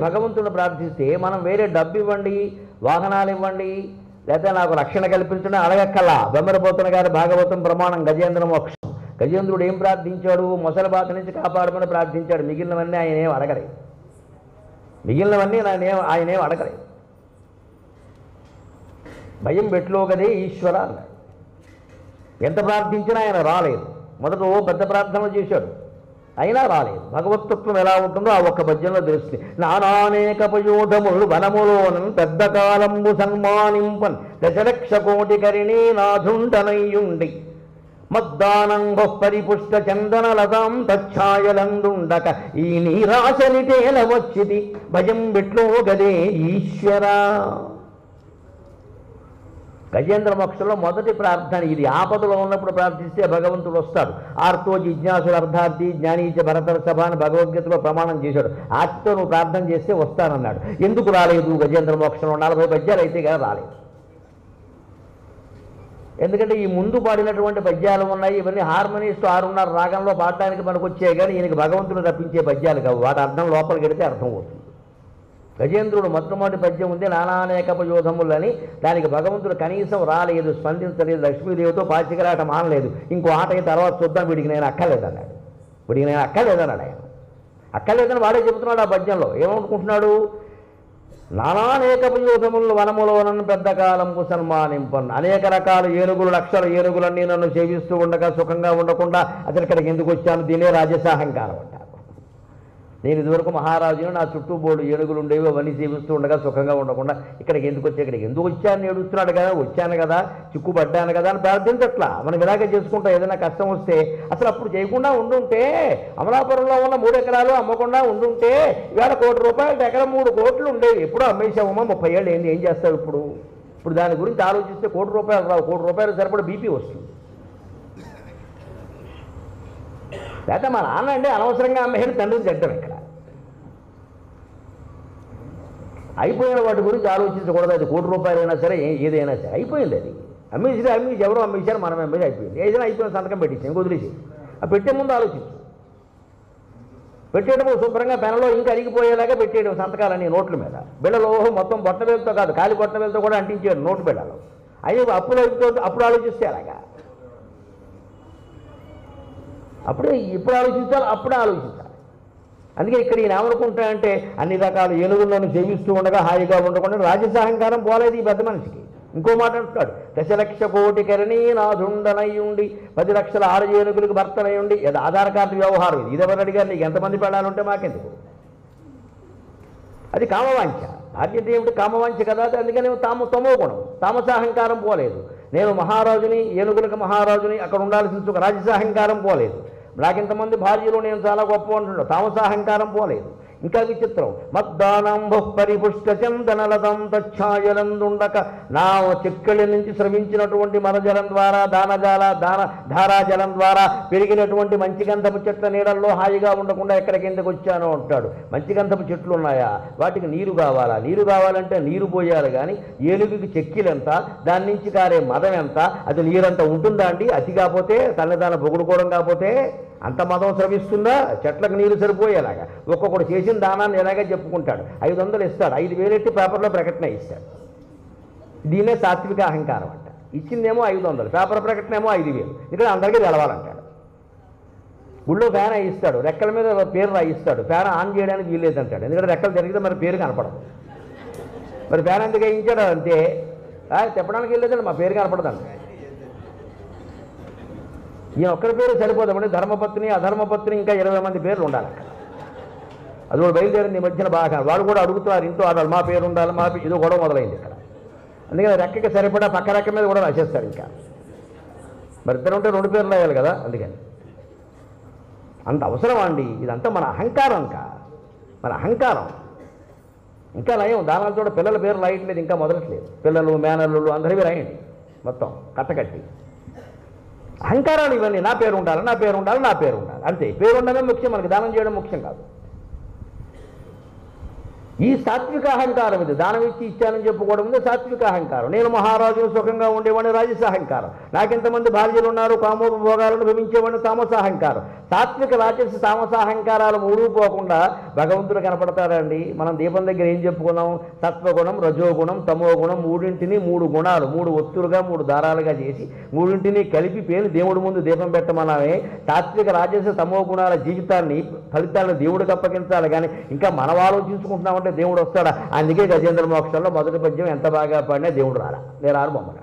భగవంతుడు ప్రార్థిస్తే మనం వేరే డబ్బు ఇవ్వండి వాహనాలు ఇవ్వండి లేకపోతే నాకు రక్షణ కల్పించడం అడగక్కల్లా బెమ్మరపోతున్న గారి భాగవతం ప్రమాణం గజేంద్ర మోక్షం గజేంద్రుడు ఏం ప్రార్థించాడు మొసలి బాధ నుంచి కాపాడమని ప్రార్థించాడు మిగిలినవన్నీ ఆయన ఏం అడగలేదు మిగిలినవన్నీ ఆయన ఏం ఆయన ఏం అడగలేదు భయం పెట్టులో కదే ఈశ్వర అన్నాడు ఎంత ప్రార్థించినా ఆయన రాలేదు మొదట ఓ పెద్ద ప్రార్థన చేశాడు అయినా రాలేదు భగవతత్వం ఎలా ఉంటుందో ఆ ఒక్క పద్యంలో తెలుస్తుంది నానానేకపయోధములు వనములోనం పెద్ద కాలంబు సన్మానింపన్ దశలక్ష కోటి కరిణీ నాథుండనయ్యుండి మద్దానంగ పరిపుష్ట చందన లతాం తచ్ఛాయలందుండక ఈ నీరాశనిటేల వచ్చిది భయం బిట్లో గదే ఈశ్వరా గజేంద్ర మోక్షంలో మొదటి ప్రార్థన ఇది ఆపదలో ఉన్నప్పుడు ప్రార్థిస్తే భగవంతుడు వస్తాడు ఆర్తో జిజ్ఞాసుడు అర్థార్థి జ్ఞానీచ భరతర సభ అని భగవద్గీతలో ప్రమాణం చేశాడు ఆర్తితో నువ్వు ప్రార్థన చేస్తే వస్తానన్నాడు ఎందుకు రాలేదు గజేంద్ర మోక్షంలో నలభై పద్యాలు అయితే కానీ రాలేదు ఎందుకంటే ఈ ముందు పాడినటువంటి పద్యాలు ఉన్నాయి ఇవన్నీ హార్మోనిస్ట్ ఆరున్నర రాగంలో పాడటానికి మనకు వచ్చాయి కానీ ఈయనకి భగవంతుడు రప్పించే పద్యాలు కావు వాటి అర్థం లోపలికి వెడితే అర్థం అవుతుంది గజేంద్రుడు మొట్టమొదటి పద్యం ఉంది నానానేకపయోధములని దానికి భగవంతుడు కనీసం రాలేదు స్పందించలేదు లక్ష్మీదేవితో పాచికరాట మానలేదు ఇంకో ఆట అయిన తర్వాత చూద్దాం వీడికి నేను అక్కర్లేదు అన్నాడు వీడికి నేను అక్కర్లేదన్నాడు ఆయన అక్కర్లేదని వాడే చెబుతున్నాడు ఆ పద్యంలో ఏమనుకుంటున్నాడు నానానేకపయోధములు వనములోనను పెద్ద కాలంపు సన్మానింపన్ అనేక రకాల ఏనుగులు లక్షల ఏనుగులన్నీ నన్ను సేవిస్తూ ఉండగా సుఖంగా ఉండకుండా అసలు ఇక్కడికి ఎందుకు వచ్చాను దీనే రాజసాహంకారం అంటారు నేను ఇదివరకు మహారాజును నా చుట్టూ బోడు ఏనుగులు ఉండేవి అవన్నీ సేవిస్తూ ఉండగా సుఖంగా ఉండకుండా ఇక్కడికి ఎందుకు వచ్చి ఇక్కడికి ఎందుకు వచ్చాను ఏడుస్తున్నాడు కదా వచ్చాను కదా చిక్కుపడ్డాను కదా అని ప్రార్థించట్లా మనం ఇలాగే చేసుకుంటా ఏదైనా కష్టం వస్తే అసలు అప్పుడు చేయకుండా ఉండుంటే అమలాపురంలో ఉన్న మూడు ఎకరాలు అమ్మకుండా ఉండుంటే ఇవాళ కోటి రూపాయలు ఎకరం మూడు కోట్లు ఉండేవి ఎప్పుడో అమ్మేసామమ్మా ముప్పై ఏళ్ళు ఏంది ఏం చేస్తావు ఇప్పుడు ఇప్పుడు దాని గురించి ఆలోచిస్తే కోటి రూపాయలు రావు కోటి రూపాయలు సరిపడ బీపీ వస్తుంది లేకపోతే మా నాన్న అంటే అనవసరంగా అమ్మేడు తండ్రిని తిట్టడం ఇక్కడ అయిపోయిన వాటి గురించి ఆలోచించకూడదు అది కోటి రూపాయలైనా సరే ఏ- ఏదైనా సరే అయిపోయింది అది అమ్మేసి అమ్మేసి ఎవరో అమ్మేశారు మనం అమ్మేసి అయిపోయింది ఏదైనా అయిపోయిన సంతకం పెట్టేసి ఇంక వదిలేసి ఆ పెట్టే ముందు ఆలోచించు పెట్టేటప్పుడు శుభ్రంగా పెనలో ఇంకా అరిగిపోయేలాగా పెట్టేయడం సంతకాలని నోట్ల మీద బిళ్ళలో మొత్తం బొట్ట వేలతో కాదు ఖాళీ బొట్ట వేలతో కూడా అంటించారు నోటు బిళ్ళలో అయ్యో అప్పులు అయిపోతే అప్పుడు ఆలోచిస్తే అలాగా అప్పుడే ఇప్పుడు ఆలోచించాలి అప్పుడే ఆలోచించాలి అందుకే ఇక్కడ ఈయన ఏమనుకుంటాడంటే అన్ని రకాల ఏనుగులను సేవిస్తూ ఉండగా హాయిగా ఉండకుండా రాజసాహంకారం పోలేదు ఈ పెద్ద మనిషికి ఇంకో మాట అంటున్నాడు దశలక్ష కోటి కరణీ నాదుండనయ్యుండి పది లక్షల ఆరు ఏనుగులకు భర్తనయ్యుండి ఇది ఆధార్ కార్డు వ్యవహారం ఇది ఇది ఎవరు అడిగారు నీకు ఎంతమంది పెళ్ళాలంటే మాకెందుకు అది కామవాంఛ బాధ్యత ఏమిటి కామవాంఛ కదా అది అందుకని తాము తమో గుణం తామసాహంకారం పోలేదు నేను మహారాజుని ఏనుగులకు మహారాజుని అక్కడ ఉండాల్సిన సుఖ రాజసాహంకారం పోలేదు నాకింతమంది భార్యలు నేను చాలా గొప్ప అంటున్నాడు తామసాహంకారం పోలేదు ఇంకా విచిత్రం మద్దానంబు పరిపుష్ట చందనలతం తచ్ఛాయలందుండక నా చెక్కలి నుంచి స్రవించినటువంటి మరజలం ద్వారా దానజాల దాన ధారాజలం ద్వారా పెరిగినటువంటి మంచి గంధపు చెట్ల నీడల్లో హాయిగా ఉండకుండా ఎక్కడికి ఎందుకు వచ్చానో అంటాడు మంచి గంధపు చెట్లు ఉన్నాయా వాటికి నీరు కావాలా నీరు కావాలంటే నీరు పోయాలి కానీ ఏనుగుకి చెక్కిలెంత దాని నుంచి కారే మదం ఎంత అది నీరంత ఉంటుందా అండి అతి కాకపోతే తల్లిదాన పొగుడుకోవడం కాకపోతే అంత మదం స్రవిస్తుందా చెట్లకు నీరు సరిపోయేలాగా ఒక్కొక్కడు చేసిన దానాన్ని ఎలాగే చెప్పుకుంటాడు ఐదు వందలు ఇస్తాడు ఐదు వేలెట్టి పేపర్లో ప్రకటన ఇస్తాడు దీన్నే సాత్విక అహంకారం అంట ఇచ్చిందేమో ఐదు వందలు పేపర్ ప్రకటన ఏమో ఐదు వేలు ఇక్కడ అందరికీ తెలవాలంటాడు గుళ్ళో ఫ్యాన్ ఇస్తాడు రెక్కల మీద పేరు రాయిస్తాడు ఫ్యాన్ ఆన్ చేయడానికి వీల్లేదంటాడు ఎందుకంటే రెక్కలు జరిగితే మరి పేరు కనపడదు మరి ఫ్యాన్ ఎందుకు వేయించాడు అంతే ఆ, చెప్పడానికి వెళ్ళేదండి మా పేరు కనపడదండి ఈయన ఒక్కరి పేరు సరిపోదామండి ధర్మపత్ని అధర్మపత్ని ఇంకా ఇరవై మంది పేర్లు ఉండాలి అక్కడ అది కూడా బయలుదేరింది ఈ మధ్యన బాగా వాడు కూడా అడుగుతున్నారు ఇంట్లో ఆడాలి మా పేరు ఉండాలి మా పే- ఇది గొడవ మొదలైంది ఇక్కడ అందుకని రెక్కకి సరిపడా పక్క రెక్క మీద కూడా రాసేస్తారు ఇంకా మరి ఇద్దరు ఉంటే రెండు పేర్లు రాయాలి కదా అందుకని అంత అవసరమా అండి ఇదంతా మన అహంకారం ఇంకా మన అహంకారం ఇంకా నయం దానాలతో కూడా పిల్లల పేరు రాయట్లేదు ఇంకా మొదలట్లేదు పిల్లలు మేనల్లుళ్ళు అందరివి రాయండి మొత్తం కట్టకట్టి అహంకారాలు ఇవన్నీ నా పేరు ఉండాలి నా పేరు ఉండాలి నా పేరు ఉండాలి అంతే పేరు ఉండడమే ముఖ్యం మనకి దానం చేయడం ముఖ్యం కాదు ఈ సాత్విక అహంకారం ఇది దానం ఇచ్చి ఇచ్చానని చెప్పుకోవడం ఉంది సాత్విక అహంకారం నేను మహారాజు సుఖంగా ఉండేవాడిని రాజస అహంకారం నాకెంతమంది భార్యలు ఉన్నారు కామోపభోగాలను భవించేవాడిని తామస అహంకారం సాత్విక రాజసి తామసాహంకారాలు మూడు పోకుండా భగవంతుడు కనపడతాడండి మనం దీపం దగ్గర ఏం చెప్పుకున్నాం సత్వగుణం రజోగుణం తమోగుణం మూడింటిని మూడు గుణాలు మూడు ఒత్తులుగా మూడు దారాలుగా చేసి మూడింటిని కలిపి పేరు దేవుడి ముందు దీపం పెట్టమన్నామే సాత్విక రాజసి తమో గుణాల జీవితాన్ని ఫలితాలను దేవుడికి అప్పగించాలి కానీ ఇంకా మనం ఆలోచించుకుంటున్నామంటే దేవుడు వస్తాడా అందుకే గజేంద్ర మోక్షంలో మొదటి పద్యం ఎంత బాగా పాడినా దేవుడు రాలా నేను రాను బొమ్మను